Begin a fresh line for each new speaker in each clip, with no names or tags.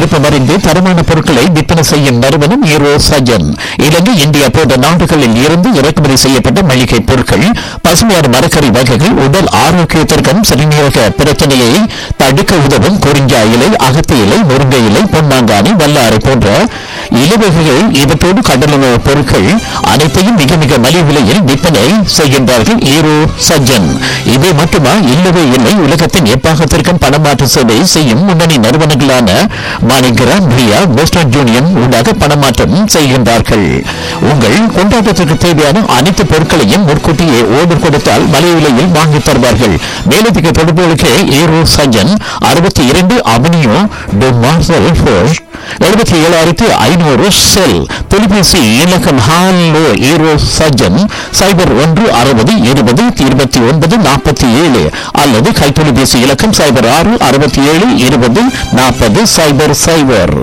விருப்பமறிந்து தரமான பொருட்களை விற்பனை செய்யும் நிறுவனம் ஈரோ சஜன் இலங்கை இந்தியா போன்ற நாடுகளில் இருந்து இறக்குமதி செய்யப்பட்ட மளிகை பொருட்கள் பசுமையான மரக்கறி வகைகள் உடல் ஆரோக்கியத்திற்கும் சிறுநீரக பிரச்சனையை தடுக்க உதவும் குறிஞ்சா இலை அகத்தி இலை முருங்கை இலை பொன்னாங்கானி வல்லாறு போன்ற இலவகைகள் இவற்றோடு கடலுணவு பொருட்கள் அனைத்தையும் மிக மிக மலிவு விலையில் விற்பனை செய்கின்றார்கள் ஈரோ சஜ்ஜன் இவை மட்டுமா இல்லவே இல்லை உலகத்தின் எப்பாகத்திற்கும் பணமாற்று சேவை செய்யும் முன்னணி நிறுவனங்களான மாணிகிராம் பிரியா வெஸ்டர்ன் யூனியன் ஊடாக பணமாற்றம் செய்கின்றார்கள் உங்கள் கொண்டாட்டத்திற்கு தேவையான அனைத்து பொருட்களையும் முன்கூட்டியே ஓர்டர் கொடுத்தால் மலிவு விலையில் வாங்கித் தருவார்கள் மேலதிக தொடர்புகளுக்கு ஈரோ சஜ்ஜன் அறுபத்தி இரண்டு அவனியோ டு மார்சல் ஃபோர்ஸ் எழுபத்தி ஏழாயிரத்தி ஐநூறு செல் தொலைபேசி இலக்கம் ஹாலோ ஈரோ சஜன் சைபர் ஒன்று அறுபது இருபது இருபத்தி ஒன்பது நாற்பத்தி ஏழு அல்லது கைத்தொலைபேசி இலக்கம் சைபர் ஆறு அறுபத்தி ஏழு இருபது நாற்பது சைபர் சைபர்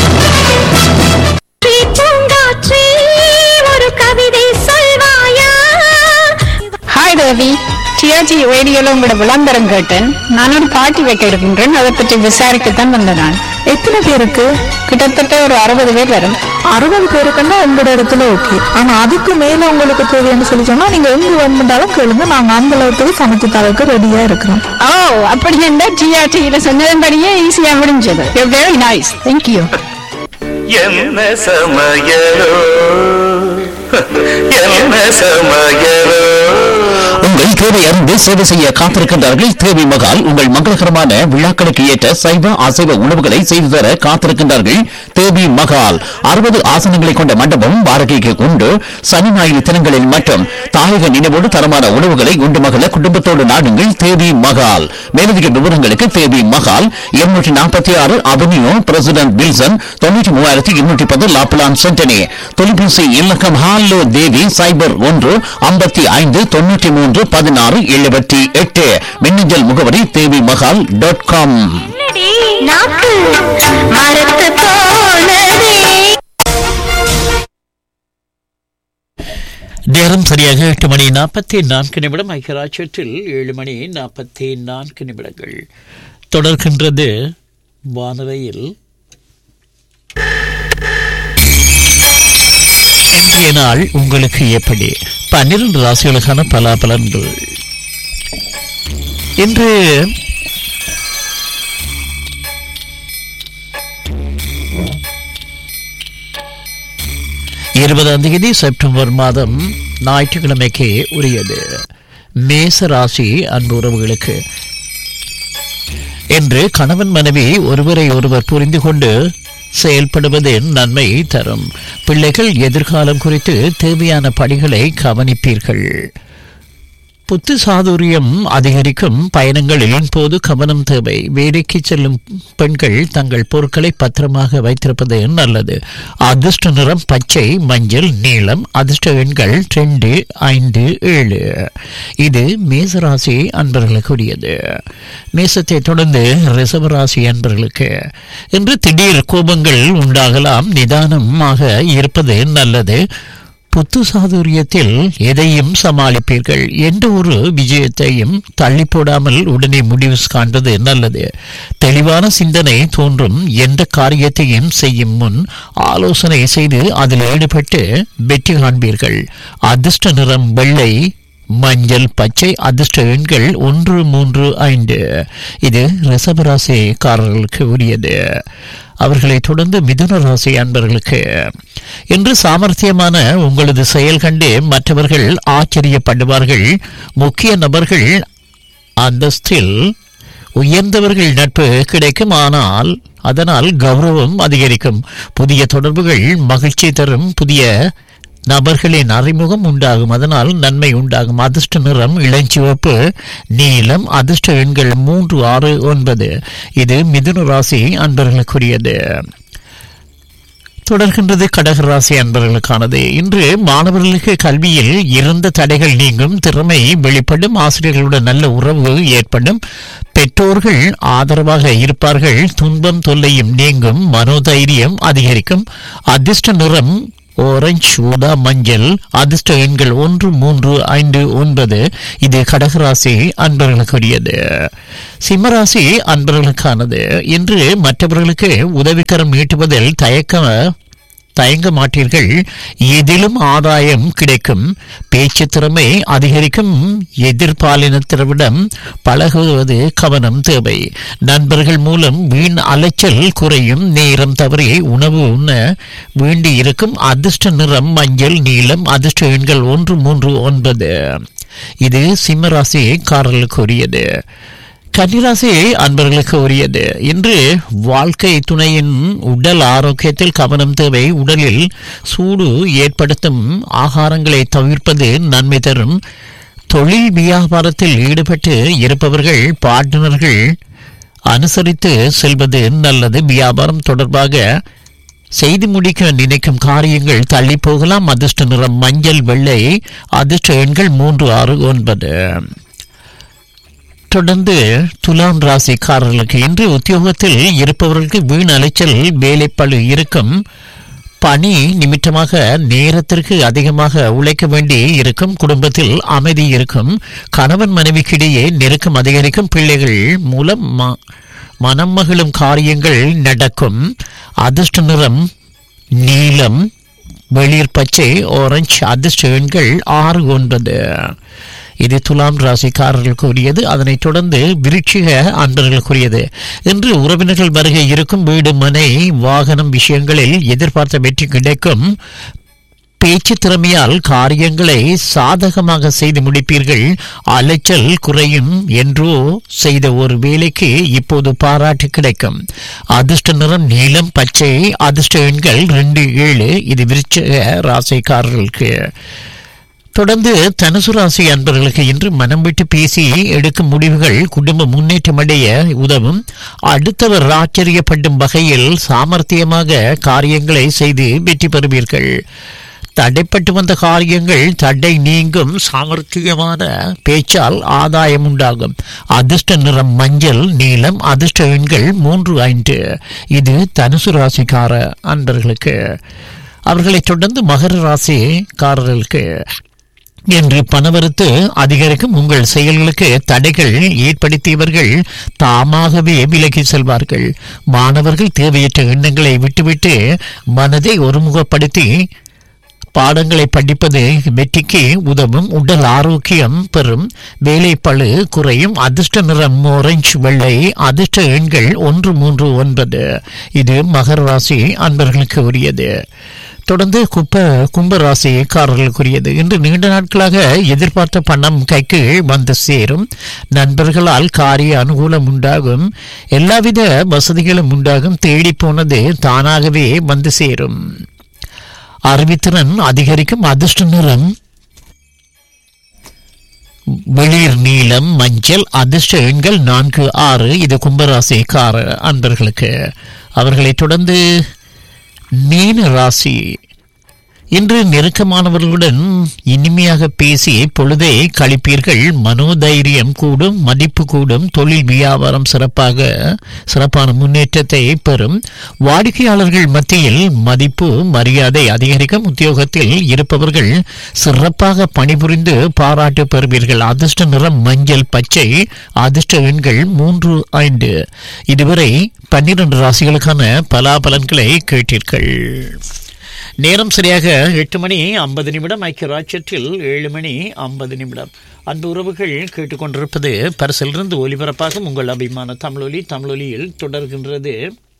பூங்காற்றே ஒரு கவிதை சொல்வாயா
ஹாய் தேவி டிஆர்ஜி ரேடியோல உங்களோட விளம்பரம் கேட்டேன் நான் ஒரு பார்ட்டி வைக்க இருக்கின்றேன் அதை பற்றி விசாரிக்கத்தான் வந்தேன் நான்
எத்தனை பேருக்கு
கிட்டத்தட்ட ஒரு அறுபது பேர் வரும்
அறுபது பேருக்குன்னா உங்களோட இடத்துல ஓகே ஆனா அதுக்கு மேல உங்களுக்கு தேவைன்னு சொல்லி சொன்னா நீங்க எங்க வேணுமென்றாலும் கேளுங்க நாங்க அந்த அளவுக்கு சமைச்சு தரக்கு ரெடியா இருக்கிறோம்
ஓ அப்படி என்ன டிஆர்டியில சொன்னதன்படியே ஈஸியா முடிஞ்சது வெரி நைஸ் தேங்க்யூ
என்ன சமயலோ என்ன சமயலோ
உங்கள் தேவை அறிந்து சேவை செய்ய காத்திருக்கின்றார்கள் தேவி மகால் உங்கள் மங்களகரமான விழாக்களுக்கு ஏற்ற சைவ அசைவ உணவுகளை செய்து தர காத்திருக்கின்றார்கள் தேவி மகால் அறுபது ஆசனங்களை கொண்ட மண்டபம் வாடகைக்கு உண்டு சனி ஞாயிறு தினங்களில் மட்டும் தாயக நினைவோடு தரமான உணவுகளை உண்டு மகள குடும்பத்தோடு நாடுங்கள் தேவி மகால் மேலதிக விவரங்களுக்கு தேவி மகால் இருநூற்றி நாற்பத்தி ஆறு அவென்யூ பிரசிடென்ட் வில்சன் தொண்ணூற்றி மூவாயிரத்தி இருநூற்றி பத்து லாப்லான் சென்டனி தொலைபேசி இலக்கம் ஹாலோ தேவி சைபர் ஒன்று ஐம்பத்தி ஐந்து தொண்ணூற்றி மூன்று பதினாறு எழுபத்தி எட்டு மின்னஞ்சல் முகவரி தேவி மகால் டாட் காம்
நாக்கு மரத்து போனதே
நேரம் சரியாக எட்டு மணி நாற்பத்தி நான்கு நிமிடம் ஐக்கியராட்சத்தில் ஏழு மணி நாற்பத்தி நான்கு நிமிடங்கள் தொடர்கின்றது வானவையில் இன்றைய நாள் உங்களுக்கு எப்படி பன்னிரண்டு ராசிகளுக்கான பலாபலன்கள் இன்று இருபதாம் தேதி செப்டம்பர் மாதம் ஞாயிற்றுக்கிழமைக்கு உரியது மேச ராசி அன்பு உறவுகளுக்கு என்று கணவன் மனைவி ஒருவரை ஒருவர் புரிந்து கொண்டு செயல்படுவது நன்மை தரும் பிள்ளைகள் எதிர்காலம் குறித்து தேவையான படிகளை கவனிப்பீர்கள் புத்து சாதுரியம் அதிகரிக்கும் பயணங்களின் போது கவனம் தேவை வேலைக்கு செல்லும் பெண்கள் தங்கள் பொருட்களை பத்திரமாக வைத்திருப்பது நல்லது அதிர்ஷ்ட நிறம் பச்சை மஞ்சள் நீலம் அதிர்ஷ்ட எண்கள் ரெண்டு ஐந்து ஏழு இது மேசராசி அன்பர்களுக்குரியது மேசத்தை தொடர்ந்து ரிசவராசி அன்பர்களுக்கு இன்று திடீர் கோபங்கள் உண்டாகலாம் நிதானமாக இருப்பது நல்லது புத்து சாதுரியத்தில் எதையும் சமாளிப்பீர்கள் எந்த ஒரு விஜயத்தையும் தள்ளி போடாமல் உடனே முடிவு காண்பது நல்லது தெளிவான சிந்தனை தோன்றும் எந்த காரியத்தையும் செய்யும் முன் ஆலோசனை செய்து அதில் ஈடுபட்டு வெற்றி காண்பீர்கள் அதிர்ஷ்ட நிறம் வெள்ளை மஞ்சள் பச்சை அதிர்ஷ்ட எண்கள் ஒன்று மூன்று ஐந்து இது ரிசபராசிக்காரர்களுக்கு உரியது அவர்களை தொடர்ந்து மிதுன ராசி அன்பர்களுக்கு இன்று சாமர்த்தியமான உங்களது செயல் கண்டு மற்றவர்கள் ஆச்சரியப்படுவார்கள் முக்கிய நபர்கள் அந்தஸ்தில் உயர்ந்தவர்கள் நட்பு கிடைக்கும் ஆனால் அதனால் கௌரவம் அதிகரிக்கும் புதிய தொடர்புகள் மகிழ்ச்சி தரும் புதிய நபர்களின் அறிமுகம் உண்டாகும் அதனால் நன்மை உண்டாகும் அதிர்ஷ்ட நிறம் இளஞ்சிவப்பு நீலம் அதிர்ஷ்ட எண்கள் மூன்று ஆறு ஒன்பது இது மிதுன ராசி அன்பர்களுக்குரியது தொடர்கின்றது கடகராசி அன்பர்களுக்கானது இன்று மாணவர்களுக்கு கல்வியில் இருந்த தடைகள் நீங்கும் திறமை வெளிப்படும் ஆசிரியர்களுடன் நல்ல உறவு ஏற்படும் பெற்றோர்கள் ஆதரவாக இருப்பார்கள் துன்பம் தொல்லையும் நீங்கும் மனோதைரியம் அதிகரிக்கும் அதிர்ஷ்ட நிறம் ஓரஞ்ச் ஊதா மஞ்சள் அதிர்ஷ்ட எண்கள் ஒன்று மூன்று ஐந்து ஒன்பது இது கடகராசி அன்பர்களுக்குரியது சிம்மராசி அன்பர்களுக்கானது இன்று மற்றவர்களுக்கு உதவிக்கரம் நீட்டுவதில் தயக்க தயங்க மாட்டீர்கள் எதிலும் ஆதாயம் கிடைக்கும் பேச்சு திறமை அதிகரிக்கும் எதிர்பாலினத்தினரிடம் பழகுவது கவனம் தேவை நண்பர்கள் மூலம் வீண் அலைச்சல் குறையும் நேரம் தவறி உணவு உண்ண வேண்டி இருக்கும் அதிர்ஷ்ட நிறம் மஞ்சள் நீலம் அதிர்ஷ்ட எண்கள் ஒன்று மூன்று ஒன்பது இது சிம்மராசிக்காரர்களுக்கு உரியது கன்னிராசி அன்பர்களுக்கு உரியது இன்று வாழ்க்கை துணையின் உடல் ஆரோக்கியத்தில் கவனம் தேவை உடலில் சூடு ஏற்படுத்தும் ஆகாரங்களை தவிர்ப்பது நன்மை தரும் தொழில் வியாபாரத்தில் ஈடுபட்டு இருப்பவர்கள் பார்ட்னர்கள் அனுசரித்து செல்வது நல்லது வியாபாரம் தொடர்பாக செய்து முடிக்க நினைக்கும் காரியங்கள் தள்ளி போகலாம் அதிர்ஷ்ட நிறம் மஞ்சள் வெள்ளை அதிர்ஷ்ட எண்கள் மூன்று ஆறு ஒன்பது தொடர்ந்து துலாம் ராசிக்காரர்களுக்கு இன்று உத்தியோகத்தில் இருப்பவர்களுக்கு வீண் அலைச்சல் வேலைப்பளு இருக்கும் பணி நிமித்தமாக நேரத்திற்கு அதிகமாக உழைக்க வேண்டி இருக்கும் குடும்பத்தில் அமைதி இருக்கும் கணவன் மனைவிக்கிடையே நெருக்கம் அதிகரிக்கும் பிள்ளைகள் மூலம் ம- மனம் மகிழும் காரியங்கள் நடக்கும் அதிர்ஷ்ட நிறம் நீலம் வெளிர் பச்சை ஆரஞ்சு அதிர்ஷ்ட எண்கள் ஆறு ஒன்பது இது துலாம் ராசிக்காரர்களுக்கு உரியது அதனைத் தொடர்ந்து விருட்சிக அன்பர்களுக்குரியது இன்று உறவினர்கள் வருகை இருக்கும் வீடு மனை வாகனம் விஷயங்களில் எதிர்பார்த்த வெற்றி கிடைக்கும் பேச்சு திறமையால் காரியங்களை சாதகமாக செய்து முடிப்பீர்கள் அலைச்சல் குறையும் என்றோ செய்த ஒரு வேலைக்கு இப்போது பாராட்டு கிடைக்கும் அதிர்ஷ்ட நிறம் நீலம் பச்சை அதிர்ஷ்ட எண்கள் ரெண்டு ஏழு இது விருச்சக ராசிக்காரர்களுக்கு தொடர்ந்து தனுசு ராசி அன்பர்களுக்கு இன்று மனம் விட்டு பேசி எடுக்கும் முடிவுகள் குடும்ப முன்னேற்றமடைய உதவும் அடுத்தவர் ஆச்சரியப்படும் வகையில் சாமர்த்தியமாக காரியங்களை செய்து வெற்றி பெறுவீர்கள் தடைப்பட்டு வந்த காரியங்கள் தடை நீங்கும் சாமர்த்தியமான பேச்சால் ஆதாயம் உண்டாகும் அதிர்ஷ்ட நிறம் மஞ்சள் நீலம் அதிர்ஷ்ட எண்கள் மூன்று ஐந்து இது தனுசு ராசிக்கார அன்பர்களுக்கு அவர்களைத் தொடர்ந்து மகர ராசிக்காரர்களுக்கு என்று பணவரத்து அதிகரிக்கும் உங்கள் செயல்களுக்கு தடைகள் ஏற்படுத்தியவர்கள் தாமாகவே விலகி செல்வார்கள் மாணவர்கள் தேவையற்ற எண்ணங்களை விட்டுவிட்டு மனதை ஒருமுகப்படுத்தி பாடங்களை படிப்பது வெற்றிக்கு உதவும் உடல் ஆரோக்கியம் பெறும் வேலைப்பளு குறையும் அதிர்ஷ்ட நிறம் ஆரஞ்சு வெள்ளை அதிர்ஷ்ட எண்கள் ஒன்று மூன்று ஒன்பது இது மகர ராசி அன்பர்களுக்கு உரியது தொடர்ந்து குப்ப கும்பராசிக்காரர்களுக்குரியது இன்று நீண்ட நாட்களாக எதிர்பார்த்த பணம் கைக்கு வந்து சேரும் நண்பர்களால் காரிய அனுகூலம் உண்டாகும் எல்லாவித வசதிகளும் உண்டாகும் தேடி போனது தானாகவே வந்து சேரும் அறிவித்திறன் அதிகரிக்கும் அதிர்ஷ்ட நிறம் வெளிர் நீலம் மஞ்சள் அதிர்ஷ்ட எண்கள் நான்கு ஆறு இது கும்பராசிக்கார அன்பர்களுக்கு அவர்களைத் தொடர்ந்து மீன ராசி இன்று நெருக்கமானவர்களுடன் இனிமையாக பேசி பொழுதை கழிப்பீர்கள் மனோதைரியம் கூடும் மதிப்பு கூடும் தொழில் வியாபாரம் சிறப்பாக சிறப்பான முன்னேற்றத்தை பெறும் வாடிக்கையாளர்கள் மத்தியில் மதிப்பு மரியாதை அதிகரிக்கும் உத்தியோகத்தில் இருப்பவர்கள் சிறப்பாக பணிபுரிந்து பாராட்டு பெறுவீர்கள் அதிர்ஷ்ட நிறம் மஞ்சள் பச்சை அதிர்ஷ்ட எண்கள் மூன்று ஐந்து இதுவரை பன்னிரண்டு ராசிகளுக்கான பலாபலன்களை கேட்டீர்கள் நேரம் சரியாக எட்டு மணி ஐம்பது நிமிடம் ஐக்கிய ராஜ்யத்தில் ஏழு மணி ஐம்பது நிமிடம் அன்பு உறவுகள் கேட்டுக்கொண்டிருப்பது பரிசிலிருந்து ஒலிபரப்பாகும் உங்கள் அபிமான தமிழொலி தமிழொலியில் தொடர்கின்றது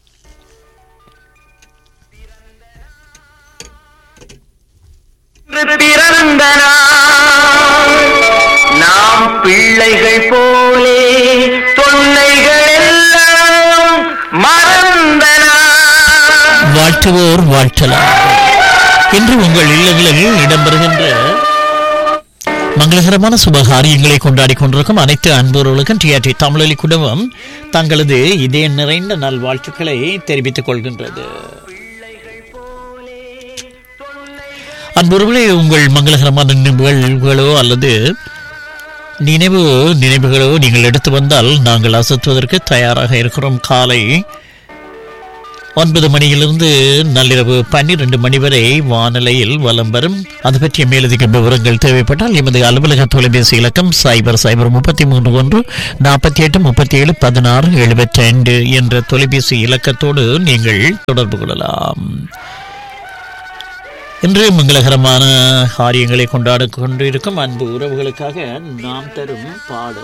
பிறந்த நாள் நாம் பிள்ளைகள் போலே தொல்லைகள் எல்லாம் மறந்த நாள்
வாழ்த்துவோர் வாழ்த்தலாம் இன்று உங்கள் இல்லங்களில் இடம்பெறுகின்ற மங்களகரமான சுபகாரியங்களை கொண்டாடி கொண்டிருக்கும் அனைத்து அன்பர்களுக்கும் டிஆர்டி தமிழொலி குடும்பம் தங்களது இதய நிறைந்த நல்வாழ்த்துக்களை தெரிவித்துக் கொள்கின்றது அன்புறவுகளே உங்கள் மங்களகரமான நினைவுகளோ அல்லது நினைவு நினைவுகளோ நீங்கள் எடுத்து வந்தால் நாங்கள் அசத்துவதற்கு தயாராக இருக்கிறோம் காலை ஒன்பது மணியிலிருந்து நள்ளிரவு பன்னிரண்டு மணி வரை வானிலையில் வலம் வரும் அது பற்றிய மேலதிக விவரங்கள் தேவைப்பட்டால் எமது அலுவலக தொலைபேசி இலக்கம் சைபர் சைபர் முப்பத்தி மூன்று ஒன்று நாற்பத்தி எட்டு முப்பத்தி ஏழு பதினாறு எழுபத்தி ரெண்டு என்ற தொலைபேசி இலக்கத்தோடு நீங்கள் தொடர்பு கொள்ளலாம் இன்று மங்களகரமான காரியங்களை கொண்டாட கொண்டிருக்கும் அன்பு உறவுகளுக்காக நாம் தரும் பாடல்